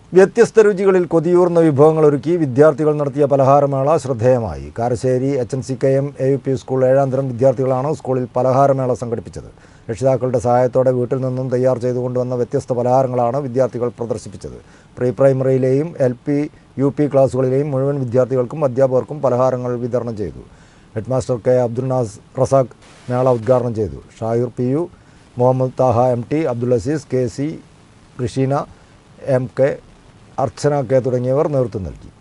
വ്യത്യസ്ത രുചികളിൽ കൊതിയൂർന്ന വിഭവങ്ങൾ ഒരുക്കി വിദ്യാർത്ഥികൾ നടത്തിയ പലഹാരമേള ശ്രദ്ധേയമായി Karassery H N C K M A U P school ഏഴാം തരം വിദ്യാർത്ഥികളാണ് സ്കൂളിൽ പലഹാരമേള സംഘടിപ്പിച്ചത് രക്ഷിതാക്കളുടെ സഹായത്തോടെ വീട്ടിൽ നിന്നും തയ്യാർ ചെയ്തു കൊണ്ടുവന്ന വ്യത്യസ്ത പലഹാരങ്ങളാണ് വിദ്യാർത്ഥികൾ പ്രദർശിപ്പിച്ചത് പ്രീ പ്രൈമറിയിലെയും എൽ പി യു പി ക്ലാസ്സുകളിലെയും മുഴുവൻ വിദ്യാർത്ഥികൾക്കും അധ്യാപകർക്കും പലഹാരങ്ങൾ വിതരണം ചെയ്തു ഹെഡ്മാസ്റ്റർ കെ അബ്ദുൽ നാസ് റസാഖ് മേള ഉദ്ഘാടനം ചെയ്തു Shahir P U Muhammad Thaha M T Abdul Azeez K C Risheena M K Archana K തുടങ്ങിയവർ നേതൃത്വം നൽകി